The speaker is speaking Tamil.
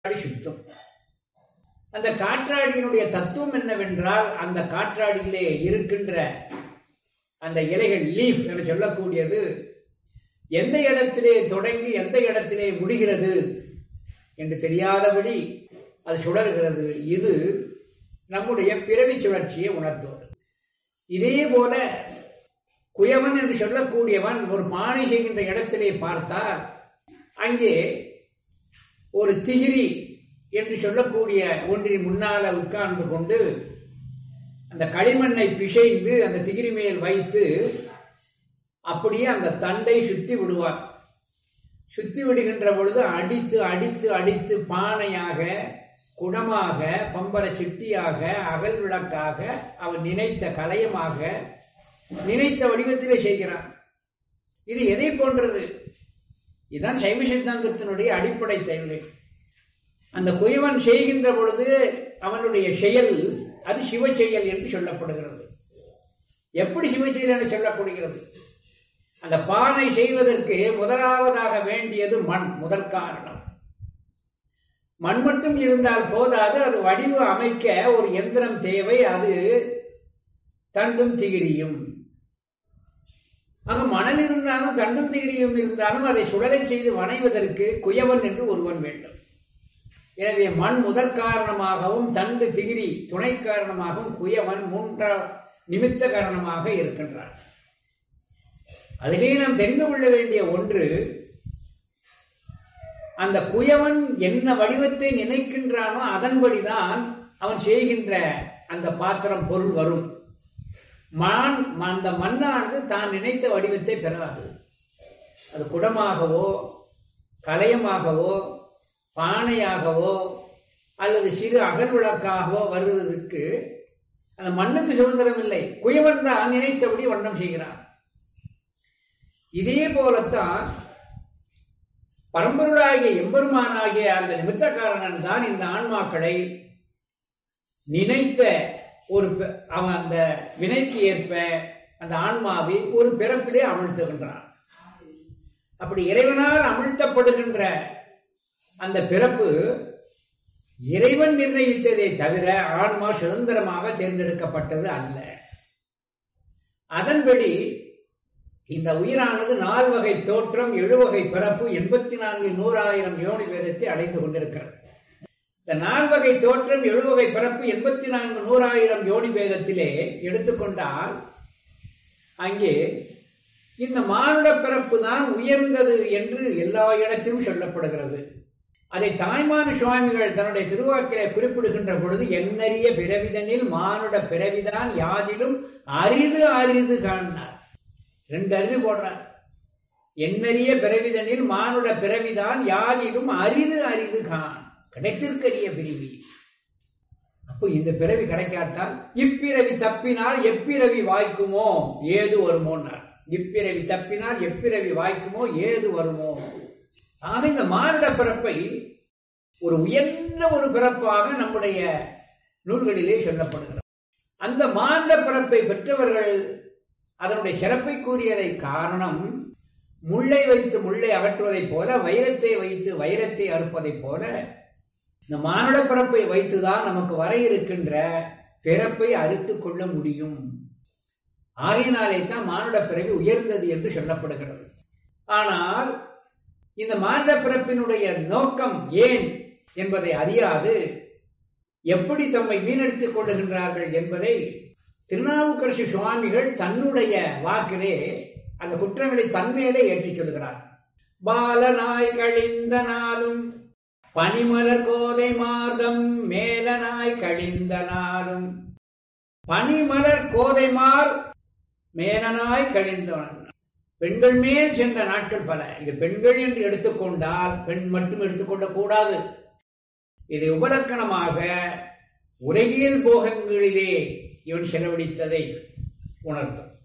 காற்றாடி சுத்தம் அந்த காற்றாடியினுடைய தத்துவம் என்னவென்றால் அந்த காற்றாடியிலே இருக்கின்ற அந்த இலைகள் லீஃப் என்று சொல்லக்கூடியது எந்த இடத்திலே தொடங்கி எந்த இடத்திலே முடிகிறது என்று தெரியாதபடி அது சுழல்கிறது இது நம்முடைய பிறவி சுழற்சியை உணர்த்துவது இதே போல குயவன் என்று சொல்லக்கூடியவன் ஒரு பானை செய்கின்ற இடத்திலே பார்த்தால் அங்கே ஒரு திகிரி என்று சொல்லக்கூடிய ஒன்றின் முன்னால உட்கார்ந்து கொண்டு அந்த களிமண்ணை பிசைந்து அந்த திகிரி மேல் வைத்து அப்படியே அந்த தண்டை சுத்தி விடுவார் சுத்தி விடுகின்ற பொழுது அடித்து அடித்து அடித்து பானையாக குடமாக பம்பர சிட்டியாக அகல் விளக்காக அவன் நினைத்த கலையமாக நினைத்த வடிவத்திலே செய்கிறான் இது எதை போன்றது இதுதான் சைவ சித்தாந்தத்தினுடைய அடிப்படை தேவை அந்த குயவன் செய்கின்ற பொழுது அவனுடைய செயல் அது சிவ செயல் என்று சொல்லப்படுகிறது எப்படி சிவ செயல் என்று சொல்லப்படுகிறது அந்த பானை செய்வதற்கு முதலாவதாக வேண்டியது மண் முதல் காரணம் மண் மட்டும் இருந்தால் போதாது அது வடிவு அமைக்க ஒரு எந்திரம் தேவை அது தண்டும் திகிரியும் அங்கு மணல் இருந்தாலும் தண்டும் திகிரியும் இருந்தாலும் அதை சுழலை செய்து வணைவதற்கு குயவன் என்று ஒருவன் வேண்டும் எனவே மண் முதற் காரணமாகவும் தண்டு திகிரி துணை காரணமாகவும் குயவன் மூன்றாம் நிமித்த காரணமாக இருக்கின்றான் அதிலே நாம் தெரிந்து கொள்ள வேண்டிய ஒன்று அந்த குயவன் என்ன வடிவத்தை நினைக்கின்றானோ அதன்படிதான் அவன் செய்கின்ற அந்த பாத்திரம் பொருள் வரும் மான் அந்த மண்ணானது தான் நினைத்த வடிவத்தை பெறாது அது குடமாகவோ கலையமாகவோ பானையாகவோ அல்லது சிறு அகல் விளக்காகவோ வருவதற்கு அந்த மண்ணுக்கு சுதந்திரம் இல்லை குயவன் தான் நினைத்தபடி வண்ணம் செய்கிறான் இதே போலத்தான் பரம்பொருளாகிய எம்பெருமானாகிய அந்த நிமித்தக்காரனன் தான் இந்த ஆன்மாக்களை நினைத்த ஒரு அவன் அந்த வினைக்கு ஏற்ப அந்த ஆன்மாவை ஒரு பிறப்பிலே அமிழ்த்துகின்றான் அப்படி இறைவனால் அமிழ்த்தப்படுகின்ற அந்த பிறப்பு இறைவன் நிர்ணயித்ததை தவிர ஆன்மா சுதந்திரமாக தேர்ந்தெடுக்கப்பட்டது அல்ல அதன்படி இந்த உயிரானது நால்வகை தோற்றம் எழுவகை பிறப்பு எண்பத்தி நான்கு நூறாயிரம் யோனி வேதத்தை அடைந்து கொண்டிருக்கிறது இந்த நால்வகை தோற்றம் எழுவகை பிறப்பு எண்பத்தி நான்கு நூறாயிரம் யோனி வேதத்திலே எடுத்துக்கொண்டால் அங்கே இந்த மானுட பிறப்பு தான் உயர்ந்தது என்று எல்லா இடத்திலும் சொல்லப்படுகிறது அதை தாய்மான சுவாமிகள் தன்னுடைய திருவாக்கிலே குறிப்பிடுகின்ற பொழுது எண்ணறிய பிறவிதனில் மானுட பிறவிதான் யாதிலும் அரிது அரிது காணார் ரெண்டு அரிது போடுறார் எண்ணறிய பிறவிதனில் மானுட பிறவிதான் யாதிலும் அரிது அரிது கான் கிடைத்திருக்கரிய பிரிவி அப்போ இந்த பிறவி கிடைக்காட்டால் இப்பிறவி தப்பினால் எப்பிறவி வாய்க்குமோ ஏது வருமோன்னார் இப்பிறவி தப்பினால் எப்பிறவி வாய்க்குமோ ஏது வருமோ ஆக இந்த மானுட பிறப்பை ஒரு உயர்ந்த ஒரு பிறப்பாக நம்முடைய நூல்களிலே சொல்லப்படுகிறது அந்த மானுட பிறப்பை பெற்றவர்கள் அதனுடைய சிறப்பை கூறியதை காரணம் முள்ளை வைத்து முள்ளை அகற்றுவதைப் போல வைரத்தை வைத்து வைரத்தை அறுப்பதைப் போல இந்த மானுட பிறப்பை வைத்துதான் நமக்கு வர இருக்கின்ற பிறப்பை அறுத்து கொள்ள முடியும் ஆகையினாலே தான் மானுட பிறவி உயர்ந்தது என்று சொல்லப்படுகிறது ஆனால் இந்த மானுட பிறப்பினுடைய நோக்கம் ஏன் என்பதை அறியாது எப்படி தம்மை வீணடித்துக் கொள்ளுகின்றார்கள் என்பதை திருநாவுக்கரசு சுவாமிகள் தன்னுடைய வாக்கிலே அந்த குற்றங்களை தன்மையிலே ஏற்றிச் சொல்கிறார் பாலனாய் கழிந்த நாளும் பனிமலர் கோதை மார்தம் மேலனாய் கழிந்த நாளும் பனிமலர் கோதைமார் மேலனாய் கழிந்தவன் பெண்கள் மேல் சென்ற நாட்கள் பல இது பெண்கள் என்று எடுத்துக்கொண்டால் பெண் மட்டும் எடுத்துக்கொள்ள கூடாது இதை உபலக்கணமாக உலகியல் போகங்களிலே இவன் செலவழித்ததை உணர்த்தும்